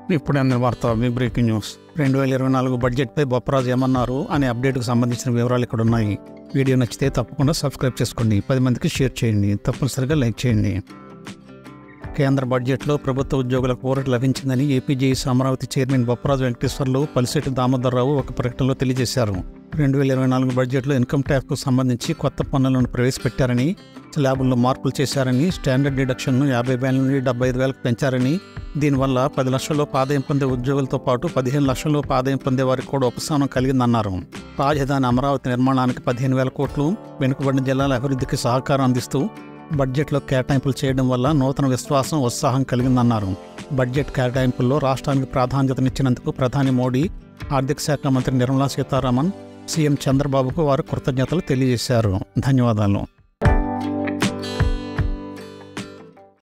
ఇప్పుడు అందిన వార్త మీ బ్రేకింగ్ న్యూస్ రెండు వేల ఇరవై నాలుగు బడ్జెట్పై బొప్పరాజు ఏమన్నారు అనే అప్డేట్కు సంబంధించిన వివరాలు ఇక్కడ ఉన్నాయి వీడియో నచ్చితే తప్పకుండా సబ్స్క్రైబ్ చేసుకోండి పది మందికి షేర్ చేయండి తప్పనిసరిగా లైక్ చేయండి కేంద్ర బడ్జెట్లో ప్రభుత్వ ఉద్యోగులకు ఊరట లభించిందని ఏపీజేఈసీ అమరావతి చైర్మన్ బొప్పరాజు వెంకటేశ్వర్లు పలిశెట్టి దామోదరరావు ఒక ప్రకటనలో తెలియజేశారు రెండు వేల ఇరవై నాలుగు బడ్జెట్లో ఇన్కమ్ ట్యాక్స్కు సంబంధించి కొత్త పన్నులను ప్రవేశపెట్టారని స్లాబుల్లో మార్పులు చేశారని స్టాండర్డ్ డిడక్షన్ను యాభై వేల నుండి డెబ్బై ఐదు వేలకు పెంచారని దీనివల్ల పది లక్షల్లో ఆదాయం పొందే ఉద్యోగులతో పాటు పదిహేను లక్షల్లో ఆదాయం పొందే వారికి కూడా ఉపశమనం కలిగిందన్నారు రాజధాని అమరావతి నిర్మాణానికి పదిహేను వేల కోట్లు వెనుకబడిన జిల్లాల అభివృద్ధికి సహకారం అందిస్తూ బడ్జెట్లో కేటాయింపులు చేయడం వల్ల నూతన విశ్వాసం ఉత్సాహం కలిగిందన్నారు బడ్జెట్ కేటాయింపుల్లో రాష్ట్రానికి ప్రాధాన్యతనిచ్చినందుకు ప్రధాని మోడీ ఆర్థిక శాఖ మంత్రి నిర్మలా సీతారామన్ సీఎం చంద్రబాబుకు వారు కృతజ్ఞతలు తెలియజేశారు ధన్యవాదాలు